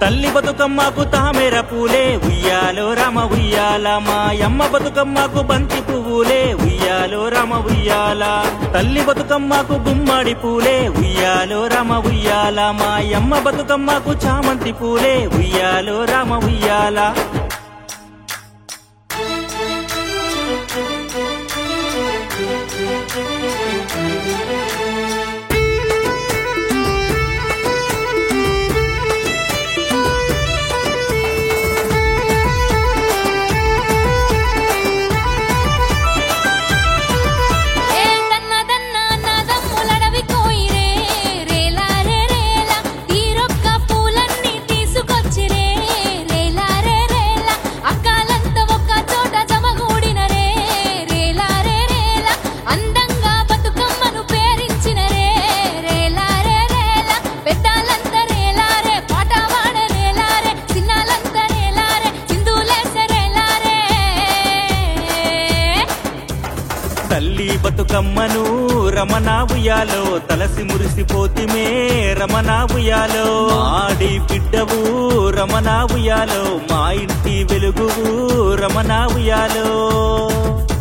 తల్లి బతుకమ్మకు తామెర పూలే ఉయ్యాలో రమ ఉయ్యాల మా యమ్మ బతుకమ్మకు బంతి పువ్వులే ఉయ్యాలో రమ ఉయ్యాల తల్లి బతుకమ్మకు గుమ్మడి పూలే ఉయ్యాలో రమ ఉయ్యాల మా యమ్మ బతుకమ్మకు చామంతి పూలే ఉయ్యాలో రమ ఉయ్యాల ఏ దన్న దన్న నాదమ్ములడవి కోయిరే రేలా రే రేలా తీరొక్క పూలన్నీ తీసుకొచ్చిరే రేలా రే రేలా అక్కాలంతా ఒక్క చోట జమగూడిన రే రేలా రే రేలా అందంగా బతుకమ్మను పేరించిన రే రేలా రే రేలా పెద్దాలంతా రేలా రే పాట వాడ రేలా రే చిన్నాలంతా రేలా రే సింధులేసే రేలా రే తల్లి బతుకమ్మను రమణ ఉయ్యాలో తలసి మురిసిపోతిమే రమణ ఉయ్యాలో ఆడి బిడ్డవు రమణ ఉయ్యాలో మా ఇంటి వెలుగువు రమణ ఉయ్యాలో